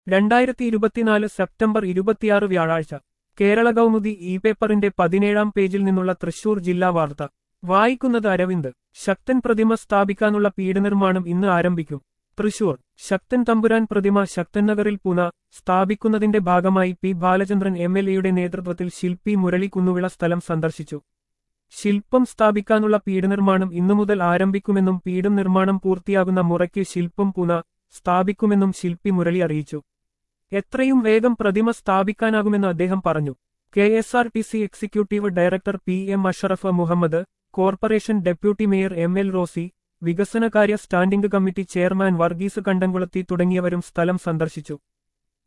രണ്ടായിരത്തി ഇരുപത്തിനാല് സെപ്റ്റംബർ ഇരുപത്തിയാറ് വ്യാഴാഴ്ച കേരള കൗമുദി ഇ പേപ്പറിന്റെ പതിനേഴാം പേജിൽ നിന്നുള്ള തൃശൂർ ജില്ലാ വാർത്ത വായിക്കുന്നത് അരവിന്ദ് ശക്തൻ പ്രതിമ സ്ഥാപിക്കാനുള്ള പീഠനിർമ്മാണം ഇന്ന് ആരംഭിക്കും തൃശൂർ ശക്തൻ തമ്പുരാൻ പ്രതിമ ശക്തൻ നഗറിൽ പുന സ്ഥാപിക്കുന്നതിന്റെ ഭാഗമായി പി ബാലചന്ദ്രൻ എം എൽ എയുടെ നേതൃത്വത്തിൽ ശില്പി മുരളി കുന്നുവിള സ്ഥലം സന്ദർശിച്ചു ശില്പം സ്ഥാപിക്കാനുള്ള പീഠനിർമ്മാണം ഇന്നു മുതൽ ആരംഭിക്കുമെന്നും പീഠം നിർമ്മാണം പൂർത്തിയാകുന്ന മുറയ്ക്ക് ശില്പം പുന സ്ഥാപിക്കുമെന്നും ശില്പി മുരളി അറിയിച്ചു എത്രയും വേഗം പ്രതിമ സ്ഥാപിക്കാനാകുമെന്ന് അദ്ദേഹം പറഞ്ഞു K S R T C executive director P M Ashraf Muhammad corporation deputy mayor M L Rosy വികസനകാര്യ standing committee chairman Varghese Kandamkulathi തുടങ്ങിയവരും സ്ഥലം സന്ദർശിച്ചു